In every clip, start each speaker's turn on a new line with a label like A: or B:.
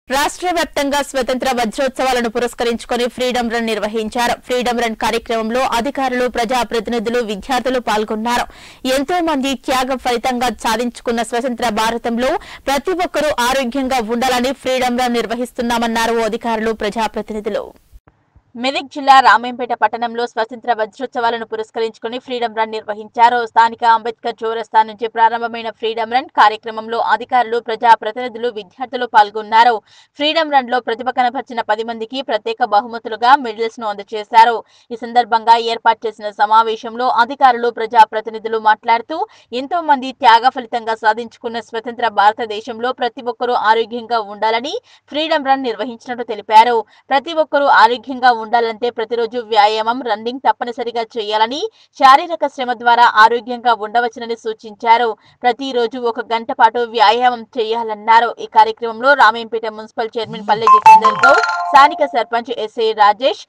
A: రాష్ట్ర వ్యాప్తంగా స్వతంత్ర వజ్రోత్సవాలను పురస్కరించుకొని ఫ్రీడమ్ రన్ నిర్వహించారు ఫ్రీడమ్ రన్ కార్యక్రమంలో అధికారులు ప్రజాప్రతినిధులు విద్యార్థులు పాల్గొన్నారు ఎంతో మంది త్యాగ ఫలితంగా సాధించుకున్న స్వతంత్ర భారతంలో ప్రతి ఒక్కరూ ఆరోగ్యంగా ఉండాలని ఫ్రీడమ్ రన్ నిర్వహిస్తున్నామన్నారు అధికారులు ప్రజాప్రతినిధులు మెదక్ జిల్లా రామేంపేట పట్టణంలో స్వతంత్ర వజ్రోత్సవాలను పురస్కరించుకుని ఫ్రీడమ్ రన్ నిర్వహించారు స్థానిక అంబేద్కర్ చౌరస్తా నుంచి ప్రారంభమైన ఫ్రీడమ్ రన్ కార్యక్రమంలో అధికారులు ప్రజా ప్రతినిధులు విద్యార్థులు పాల్గొన్నారు ఫ్రీడమ్ రన్ లో ప్రతిభ కనపరిచిన పది మందికి ప్రత్యేక బహుమతులుగా మెడల్స్ ను అందజేశారు ఈ సందర్భంగా ఏర్పాటు చేసిన సమావేశంలో అధికారులు ప్రజా ప్రతినిధులు మాట్లాడుతూ ఎంతో మంది త్యాగ ఫలితంగా సాధించుకున్న స్వతంత్ర భారతదేశంలో ప్రతి ఒక్కరూ ఆరోగ్యంగా ఉండాలని ఫ్రీడమ్ రన్ నిర్వహించినట్టు తెలిపారు ప్రతి ఒక్కరూ ఆరోగ్యంగా ఉండాలంటే ప్రతిరోజు వ్యాయామం రన్నింగ్ తప్పనిసరిగా చేయాలని శారీరక శ్రమ ద్వారా ఆరోగ్యంగా ఉండవచ్చునని సూచించారు ప్రతిరోజు ఒక గంట పాటు వ్యాయామం చేయాలన్నారు ఈ కార్యక్రమంలో రామేంపేట మున్సిపల్ చైర్మన్ పల్లె జితేందర్ గౌడ్ స్థానిక sarpanch SA Rajesh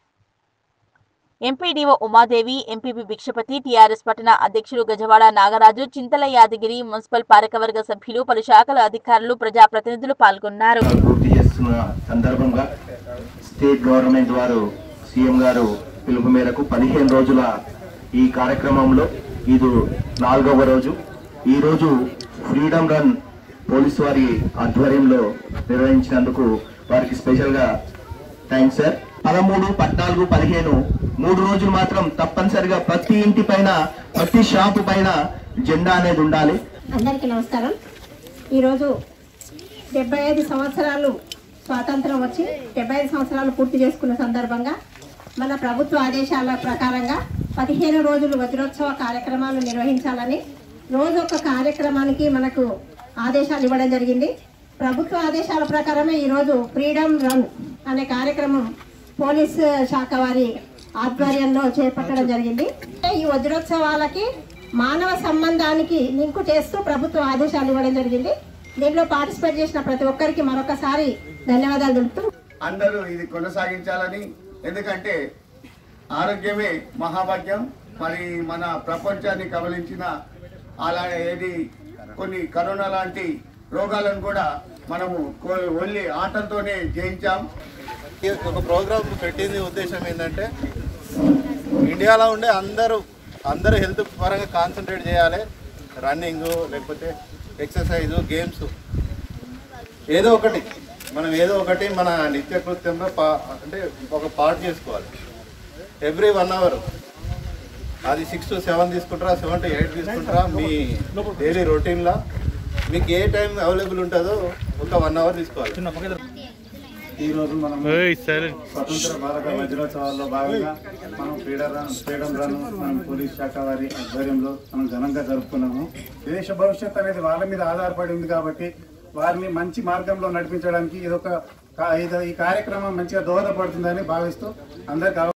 A: MPDO Umadevi MPP Bhikshapathi TRS పట్టణ అధ్యక్షులు గజవాడ నాగరాజు చింతల యాదగిరి మున్సిపల్ పాలకవర్గ సభ్యులు పలు శాఖల అధికారులు ప్రజాప్రతినిధులు పాల్గొన్నారు
B: పూర్తి చేస్తున్న సందర్భంగా స్టేట్ గవర్నమెంట్ వారు సీఎం గారు పిలుపు మేరకు పదిహేను రోజుల ఈ కార్యక్రమంలో ఇది నాలుగవ రోజు ఈ రోజు ఫ్రీడమ్ రన్ పోలీస్ వారి ఆధ్వర్యంలో నిర్వహించినందుకు వారికి స్పెషల్ గా థ్యాంక్స్ సార్ పదమూడు పద్నాలుగు పదిహేను మూడు రోజులు మాత్రం తప్పనిసరిగా ప్రతి ఇంటి పైన ప్రతి షాపు పైన జెండా అనేది ఉండాలి
C: అందరికీ నమస్కారం ఈరోజు డెబ్బై ఐదు సంవత్సరాలు స్వాతంత్రం వచ్చి డెబ్బై ఐదు సంవత్సరాలు పూర్తి చేసుకున్న సందర్భంగా మన ప్రభుత్వ ఆదేశాల ప్రకారంగా పదిహేను రోజులు వజ్రోత్సవ కార్యక్రమాలు నిర్వహించాలని రోజు ఒక కార్యక్రమానికి మనకు ఆదేశాలు ఇవ్వడం జరిగింది ప్రభుత్వ ఆదేశాల ప్రకారమే ఈరోజు ఫ్రీడమ్ రన్ అనే కార్యక్రమం పోలీస్ శాఖ వారి ఆధ్వర్యంలో చేపట్టడం జరిగింది ఈ వజ్రోత్సవాలకి మానవ సంబంధానికి లింకు చేస్తూ ప్రభుత్వ ఆదేశాలు ఇవ్వడం జరిగింది దీంట్లో పార్టిసిపేట్ చేసిన ప్రతి ఒక్కరికి మరొకసారి ధన్యవాదాలు తెలుపుతూ
D: అందరూ ఇది కొనసాగించాలని ఎందుకంటే ఆరోగ్యమే మహాభాగ్యం మరి మన ప్రపంచాన్ని కబలించిన అలా ఏది కొన్ని కరోనా లాంటి రోగాలను కూడా మనము కో- ఓన్లీ ఆటలతోనే జయించాం
E: ఈ ఒక ప్రోగ్రామ్ పెట్టింది ఉద్దేశం ఏంటంటే ఇండియాలో ఉండే అందరూ అందరూ హెల్త్ పరంగా కాన్సన్ట్రేట్ చేయాలి రన్నింగ్ లేకపోతే ఎక్సర్సైజ్ గేమ్స్ ఏదో ఒకటి మనం ఏదో ఒకటి మన నిత్యకృత్యంలో పా అంటే ఒక పార్ట్ చేసుకోవాలి ఎవ్రీ వన్ అవర్ అది సిక్స్ టు సెవెన్ తీసుకుంటారా సెవెన్ టు ఎయిట్ తీసుకుంటారా మీ డైలీ రొటీన్లో మీకు ఏ టైం అవైలబుల్ ఉంటుందో ఒక వన్ అవర్ తీసుకోవాలి
F: ఈ రోజు మనం స్వతంత్ర భారత వజ్రోత్సవాల్లో భాగంగా మనం ఫ్రీడమ్ రన్ ఫ్రీడమ్ రన్ మనం పోలీస్ శాఖ వారి ఆధ్వర్యంలో మనం ఘనంగా జరుపుకున్నాము దేశ భవిష్యత్ అనేది వాళ్ళ మీద ఆధారపడి ఉంది కాబట్టి వారిని మంచి మార్గంలో నడిపించడానికి ఇదొక కా- ఇది ఈ కార్యక్రమం మంచిగా దోహదపడుతుందని భావిస్తూ అందరికీ